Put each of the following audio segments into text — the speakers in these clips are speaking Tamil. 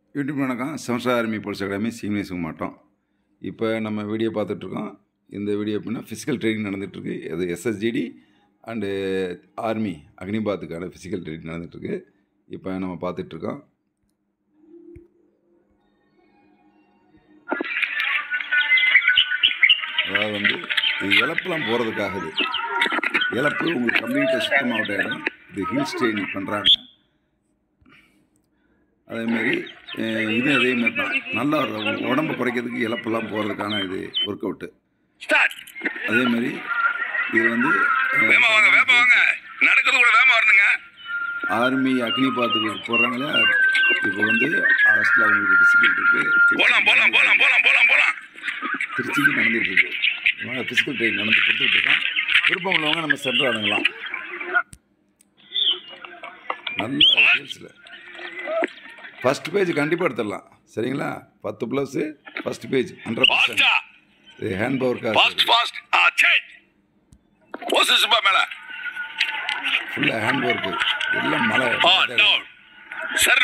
யூடியூப் வணக்கம் சம்சா ஆர்மி போலீஸ் அகாடமி சீனியர்ஸுங்க மாட்டோம் இப்போ நம்ம வீடியோ பார்த்துட்ருக்கோம் இந்த வீடியோ எப்படின்னா ஃபிசிக்கல் ட்ரைனிங் நடந்துகிட்ருக்கு அது எஸ்எஸ்ஜிடி அண்டு ஆர்மி அக்னிபாத்துக்கான ஃபிசிக்கல் ட்ரைனிங் நடந்துகிட்ருக்கு இப்போ நம்ம பார்த்துட்ருக்கோம் அதாவது வந்து இது இழப்புலாம் போகிறதுக்காக இது இழப்பு உங்களுக்கு கம்ப்ளீட்டாக சுத்தமாக இடம் இது ஹில் ட்ரைனிங் பண்ணுறாங்க அதேமாரி இது அதே மாதிரி தான் நல்லா ஒரு உடம்பு குறைக்கிறதுக்கு இழப்பெல்லாம் போகிறதுக்கான இது ஒர்க் அவுட்டு ஸ்டார்ட் அதேமாரி இது வந்து வேமா வாங்க வேமா வாங்க நடக்கிறது கூட வேமா வரணுங்க ஆர்மி அக்னி பாத்துக்கு போடுறாங்களே இப்போ வந்து ஹாஸ்டலில் அவங்களுக்கு ஃபிசிக்கல் இருக்குது போலாம் போலாம் போலாம் போலாம் போலாம் போலாம் திருச்சிக்கு நடந்துட்டு இருக்கு அதனால் ஃபிசிக்கல் ட்ரைனிங் நடந்து கொடுத்துட்டு இருக்கோம் விருப்பம் உள்ளவங்க நம்ம சென்டர் அணுகலாம் நல்ல சேல்ஸில் ஃபஸ்ட் பேஜ் கண்டிப்பாக எடுத்துடலாம் சரிங்களா பத்து plus first page hundred percent ஃபாஸ்டா இது ஹேண்ட் பவர் ஃபாஸ்ட் காசு ஃபாஸ்ட் ஆ சேஞ்ச் ஓசு சுப்பா மேல ஃபுல்லாக ஹேண்ட் ஒர்க்கு எல்லாம் மழை ஆ டவுன் சர்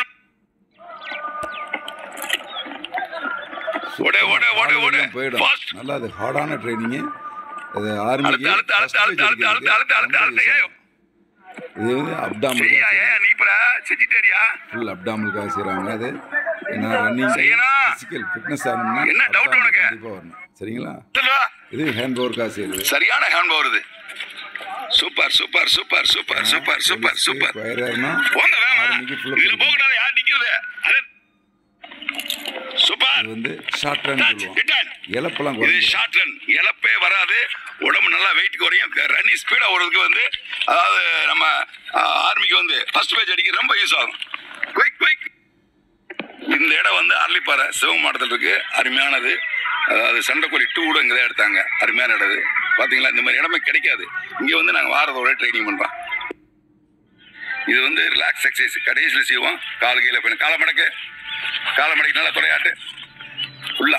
ஓடு, ஓடு, ஓடு, ஓடு. எல்லாம் போயிடும் Fast. நல்லா அது ஹார்டான ட்ரைனிங்கு இது ஆர்மிக்கு அடுத்து அடுத்து அடுத்து அடுத்து அடுத்து அடுத்து அடுத்து அடுத்து அடுத்து ஏய் இது வந்து அப்டாமல் சரியா ஏ நீ இப்ப செஞ்சிட்டேரியா ஃபுல் அப்டாமலுக்காக செய்கிறாங்க அது ஏன்னா ரன்னிங் செய்யணும். ஃபிசிக்கல் ஃபிட்னஸ் ஆகணும்னா என்ன doubt abdomen உனக்கு? கண்டிப்பா வரணும் சரிங்களா சொல்லுவா இது ஹேண்ட் பவர்க்காக செய்யுது சரியான ஹேண்ட் வருது super super super super super super super வயராருன்னா போங்க வேமா ஆர்மிக்கு full இதுல up போக கூடாது யார் நிக்கிறது அது சூப்பர் இது வந்து ஷார்ட் ரன் டச் சொல்லுவோம் ரிட்டர்ன் இழப்பெல்லாம் இது குறைஞ்சிரும். ஷார்ட் ரன் இழப்பே வராது உடம்பு நல்லா வெயிட் குறையும் ரன்னிங் ஸ்பீடா ஓடுறதுக்கு வந்து அதாவது நம்ம ஆர்மிக்கு வந்து ஃபர்ஸ்ட் பேஜ் அடிக்க ரொம்ப யூஸ் ஆகும் குயிக் குயிக் இந்த இடம் வந்து அரளிப்பாறை சிவமாடத்தில் இருக்கு அருமையானது அதாவது சண்டைக்கோழி டூ கூட இங்கே தான் எடுத்தாங்க அருமையான இடம் இது பார்த்தீங்களா இந்த மாதிரி இடமே கிடைக்காது இங்கே வந்து நாங்கள் வாரத்தோட ட்ரைனிங் பண்ணுறோம் இது வந்து ரிலாக்ஸ் எக்ஸசைஸ் கடைசியில் செய்வோம் கால் கீழே பண்ணி காலை மடக்கு காலை மடக்கு நல்லா துறையாட்டு ஃபுல்லா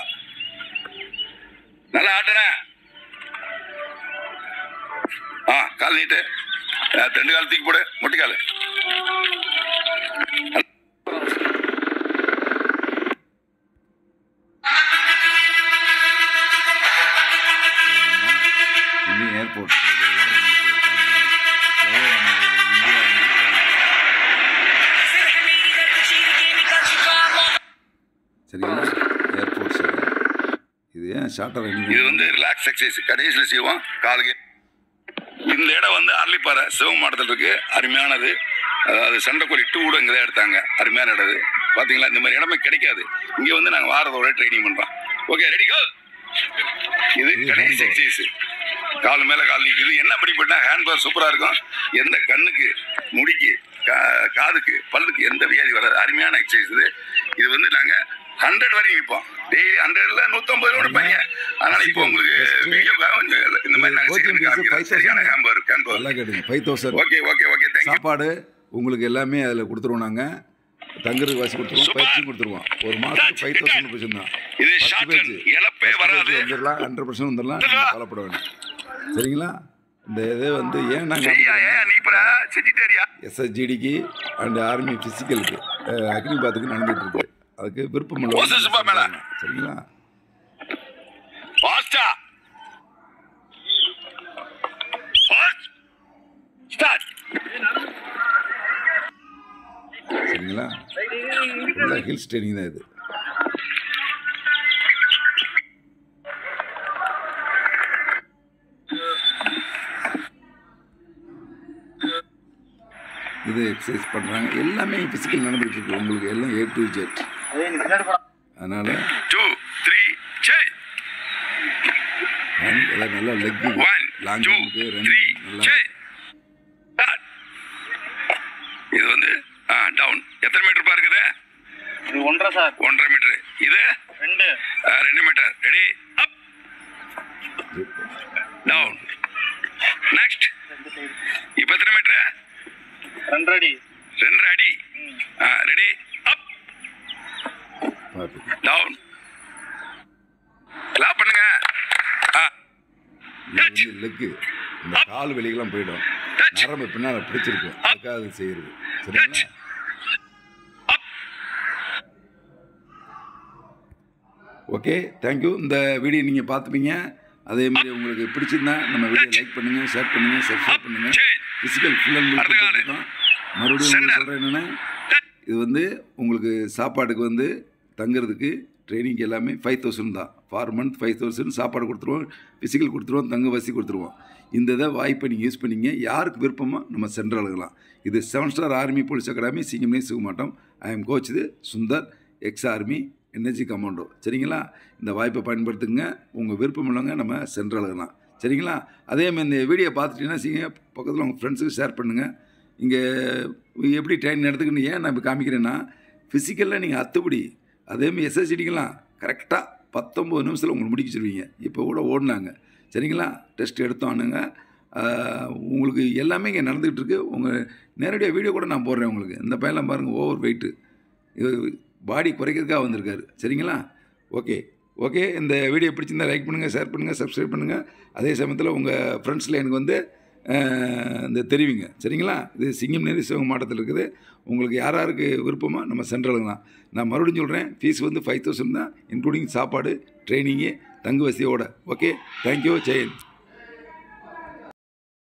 நல்லா ஆட்டுறேன் ஆ கால் நீட்டு அஹ், ரெண்டு கால் தூக்கி போடு முட்டிக்கால் இன்னும் ஏர்போர்ட் சரிங்களா ஏர்போர்ட்ஸ் இது ஏன் ஷார்ட்டாக இது வந்து ரிலாக்ஸ் எக்ஸசைஸ் கடைசியில் செய்வோம் காலுக்கு இந்த இடம் வந்து அரளிப்பாறை சிவமாடத்தில் இருக்கு அருமையானது அதாவது சண்டைக்கோழி டூ கூட இங்கே தான் எடுத்தாங்க அருமையான இடம் இது பார்த்தீங்களா இந்த மாதிரி இடமே கிடைக்காது இங்கே வந்து நாங்கள் வாரத்தோட ட்ரைனிங் பண்ணுறோம் ஓகே ரெடி கோ இது இது கடைசி handball. எக்ஸசைஸ் கால் மேல கால் நீக்கு. இது என்ன படிப்பட்டா ஹேண்ட் பவர் சூப்பரா இருக்கும் எந்த கண்ணுக்கு முடிக்கு கா- காதுக்கு பல்லுக்கு எந்த வியாதி வராது அருமையான எக்ஸசைஸ் இது இது வந்து நாங்க ஹண்ட்ரட் வரையும் விற்போம் டெய்லி ஹண்ட்ரட்ல நூத்தம்பது ரூபா பையன் அதனால இப்போ உங்களுக்கு வீடியோக்காக கொஞ்சம் இந்த மாதிரி நாங்க coaching செய்து fees காமிக்கிறோம். 5,000. சரியான ஹேண்ட் பவர் ஹேண்ட் பவர் நல்லா கேட்டுங்க five thousand okay okay okay thank you சாப்பாடு உங்களுக்கு எல்லாமே அதில் கொடுத்துருவோம் நாங்கள் தங்குறதுக்கு வாசி கொடுத்துருவோம் Super. பயிற்சியும் கொடுத்துருவோம் ஒரு மாதத்துக்கு ஃபைவ் தௌசண்ட் ருபீஸ் தான் இது First ஷார்ட் page. ரன் இழப்பே First வராது page வந்துடலாம் ஹண்ட்ரட் பர்சன்ட் வந்துடலாம் வந்துடலாம். நீங்கள் கவலைப்பட வேண்டாம் சரிங்களா இந்த இது வந்து ஏன் சரியா நாங்கள் ஏன் நீ இப்ப செஞ்சிட்டேரியா எஸ்எஸ்ஜிடிக்கு அண்ட் ஆர்மி ஃபிசிக்கலுக்கு அக்னி பாத்துக்கு நடந்துட்டு இருக்கு அதுக்கு விருப்பம் ஓ, சுப்பா மேல. இல்லை சரிங்களா ஃபாஸ்டா ஃபாஸ்ட் ஸ்டார்ட் சரிங்களா ஃபுல்லாக ஹில்ஸ் ட்ரைனிங் தான் இது இது எக்ஸசைஸ் பண்ணுறாங்க எல்லாமே ஃபிசிக்கல் நடந்துட்டு இருக்கு உங்களுக்கு எல்லாம் ஏ டு ஜெட் அதனால் டூ த்ரீ சேஞ்ச் ஹேண்ட் எல்லாம் நல்லா லெக் ஒன் லாங் டூ ஜம்ப்புக்கு த்ரீ ரன்னிங் நல்லா சேஞ்ச் ஸ்டார்ட் இது வந்து ஆ டவுன் எத்தனை மீட்டர் இருக்குது இது ஒன்றரை சார் ஒன்றரை மீட்டர் இது ரெண்டு ஆ, ரெண்டு metre ready up down next இப்போ எத்தனை மீட்டர் ரெண்டு அடி ரெண்டரை அடி ரெடி அப் பார்த்து டவுன் கிளாப் பண்ணுங்க ஆ இது வந்து லெக்கு இந்த கால் வெளிக்கெல்லாம் போயிடும் Touch. நரம்பு பின்னால் பிடிச்சிருக்கு அதுக்காக அது செய்யறது சரிங்களா ஓகே தேங்க்யூ இந்த வீடியோ நீங்கள் பார்த்துப்பீங்க அதே மாதிரி உங்களுக்கு பிடிச்சிருந்தா நம்ம வீடியோ லைக் பண்ணுங்கள் ஷேர் பண்ணுங்கள் சப்ஸ்கிரைப் பண்ணுங்கள் சேஞ்ச் ஃபிசிக்கல் ஃபுல் அண்ட் அடுத்த காலு. மறுபடியும் Center. உங்களுக்கு சொல்கிறேன் என்னென்னா இது வந்து உங்களுக்கு சாப்பாடுக்கு வந்து தங்குறதுக்கு ட்ரைனிங் எல்லாமே ஃபைவ் தௌசண்ட் தான் ஃபார் மந்த் ஃபைவ் தௌசண்ட் சாப்பாடு கொடுத்துருவோம் ஃபிசிக்கல் கொடுத்துருவோம் தங்க வசதி கொடுத்துருவோம் இந்த இதை வாய்ப்பை நீங்கள் யூஸ் பண்ணிங்க யாருக்கு விருப்பமோ நம்ம சென்ட்ரல் அழுகலாம் இது seven star army police academy சிங்கம்னே சிவமாட்டம் ஐ எம் கோச் இது Sundar ex army energy commando சரிங்களா இந்த வாய்ப்பை பயன்படுத்துங்க உங்கள் விருப்பம் உள்ளவங்க நம்ம சென்ட்ரல் அழுகலாம் சரிங்களா அதே மாதிரி இந்த வீடியோ பார்த்துட்டீங்கன்னா செய்யுங்க பக்கத்தில் உங்கள் ஃப்ரெண்ட்ஸுக்கு ஷேர் பண்ணுங்கள் இங்கே எப்படி ட்ரெயின் நடத்துக்குன்னு ஏன் நான் இப்போ காமிக்கிறேன்னா ஃபிசிக்கலில் நீங்கள் அத்துப்படி அதேமாதிரி எஸ்எஸ்சிடிக்கெலாம் கரெக்டாக பத்தொம்பது நிமிஷத்தில் உங்களுக்கு முடிக்க சொல்லுவீங்க இப்போ கூட ஓடினாங்க சரிங்களா டெஸ்ட் எடுத்தோன்னுங்க ஆஹ், உங்களுக்கு எல்லாமே இங்கே நடந்துகிட்டு இருக்கு உங்கள் நேரடியாக வீடியோ கூட நான் போடுறேன் உங்களுக்கு இந்த பையன்லாம் பாருங்கள் ஓவர் வெயிட்டு பாடி குறைக்கிறதுக்காக வந்திருக்காரு சரிங்களா ஓகே ஓகே இந்த வீடியோ பிடிச்சிருந்தா லைக் பண்ணுங்கள் ஷேர் பண்ணுங்கள் சப்ஸ்கிரைப் பண்ணுங்கள் அதே சமயத்தில் உங்கள் ஃப்ரெண்ட்ஸில் எனக்கு வந்து அஹ், இந்த தெரிவிங்க சரிங்களா இது சிங்கம் நேரி சிவங்க மாவட்டத்தில் இருக்குது உங்களுக்கு யார் யாருக்கு விருப்பமோ நம்ம சென்ட்ரலுங்க தான் நான் மறுபடியும் சொல்கிறேன் ஃபீஸ் வந்து ஃபைவ் தௌசண்ட் தான் இன்க்ளூடிங் சாப்பாடு ட்ரைனிங்கு தங்கு வசதியோட ஓகே தேங்க்யூ ஜெயந்த்